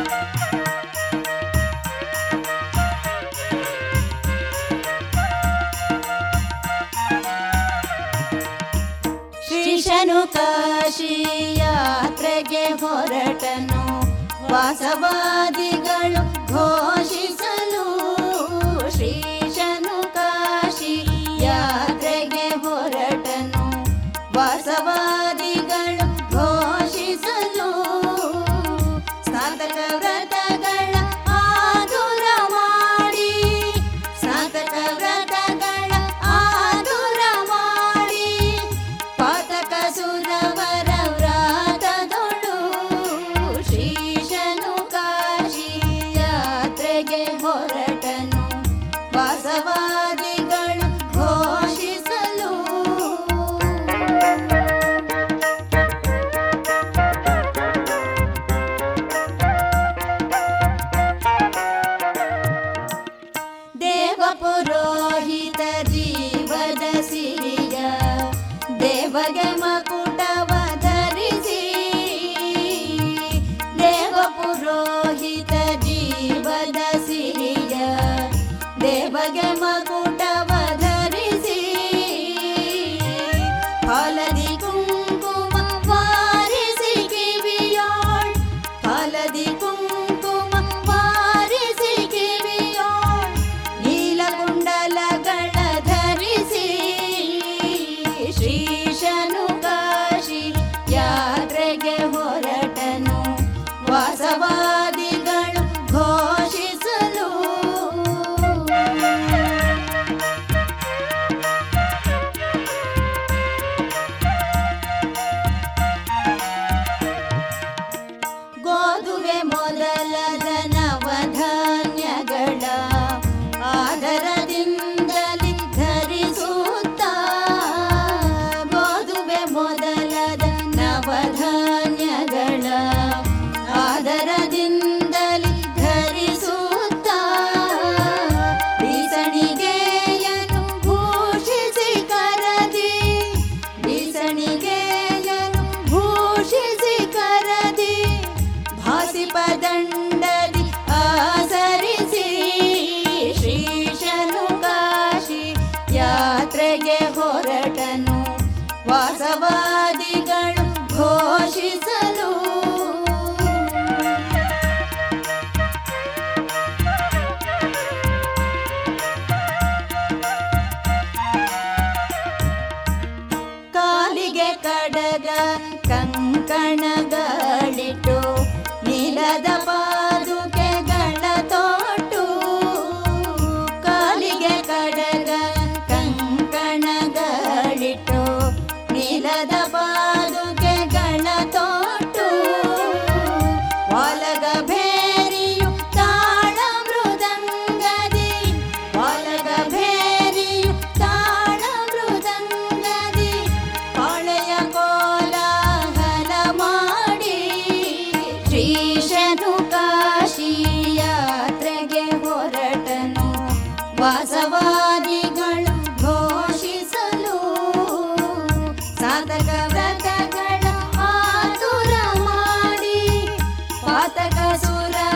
ಶ್ರೀಶನು ಕಾಶಿ ಯಾತ್ರೆಗೆ ಹೊರಟನು ವಾಸವಾದಿಗಳು ಘೋಷಿಸಲು ಶ್ರೀಶನು ಕಾಶಿ ಯಾತ್ರೆಗೆ ಹೊರಟನು ವಾಸವಾದಿಗಳು ಘೋಷಿಸಲು ಸ್ನಾತಕ ವ್ರತಗಳ ಆದುರ ಮಾಡಿ ಸ್ನಾತಕ ವ್ರತಗಳ ಆದುರ ಮಾಡಿ ಪಾತಕ ಸುರವರ ವ್ರಾತದೊಳು ಶ್ರೀಶನು ಕಾಶಿ ಯಾತ್ರೆಗೆ ಹೊರಟನು ವಾಸವಾದಿಗಳು ಘೋಷಿಸಲು ದೇವ ಪುರೋಹಿತ ಜೀವದ ಸಿರಿಯ ದೇವಗೆ ಮಕುಟವ ಧರಿಸಿ ದೇವ ಪುರೋಹಿತ ಜೀವದ ಸಿರಿಯ ದೇವಗೆ ಮಕುಟವ ಧರಿಸಿ ಹಲದಿ ಕುಂಕುಮ ವಾರಿಸಿ ಕಿವಿಯೋಳ್ ಹಲದಿ ಕುಂಕುಮ ವಾರಿಸಿ ಕಿವಿಯೋಳ್ ನೀಲಕುಂಡಲಗಳ ಧರಿಸಿ ಶ್ರೀಶನು ಕಾಶಿ ಯಾತ್ರೆಗೆ ಹೊರಟನು ವಾಸವಾದಿಗಳು ಘೋಷಿಸಲು ಗೋಧುವೆ ಮೊದಲದ ನವಧಾನ್ಯಗಳ ಆದರದಿಂದಲಿ ಧರಿಸುತ್ತ ಗೋಧುವೆ ಮೊದಲದ ನವಧಾನ್ಯಗಳ ಆದರದಿಂದಲಿ ಧರಿಸುತ್ತ ಬೀಸಣಿಗೆಯನು ಭೂಷಿಸಿ ಕರದಿ ಬೀಸಣಿಗೆಯನು ಭೂಷಿಸಿ ಕರದಿ ಭಾಸಿಪದಂಡದಿ ಆಸರಿಸಿ ಶ್ರೀಶನು ಕಾಶಿ ಯಾತ್ರೆಗೆ ಹೊರಟನು ವಾಸವಾದಿಗಳು ಘೋಷಿಸಲು ಕಾಲಿಗೆ ಕಡಗ ಕಂಕಣಗಳಿಟ್ಟು ನೀಲದ ಪಾದುಕೆಗಳ ತೊಟ್ಟು ಕಾಲಿಗೆ ಕಡಗ ಕಂಕಣಗಳಿಟ್ಟು ನೀಲದ ಪಾದುಕೆಗಳ ತೊಟ್ಟು ವಾಲಗ ಭೇರಿಯು ತಾಳ ಮೃದಂಗದಿ ವಾಲಗ ಭೇರಿಯು ತಾಳ ಮೃದಂಗದಿ ಹೊಳೆಯ ಕೋಲಾಹಲ ಮಾಡಿ ಶ್ರೀಶನು ಕಾಶಿ ಯಾತ್ರೆಗೆ ಹೊರಟನು ವಾಸವಾದಿಗಳು ಘೋಷಿಸಲು ಸಾಧಕ ವ್ರತಗಳ ಆತುರ ಮಾಡಿ ಪಾತಕ ಸುರ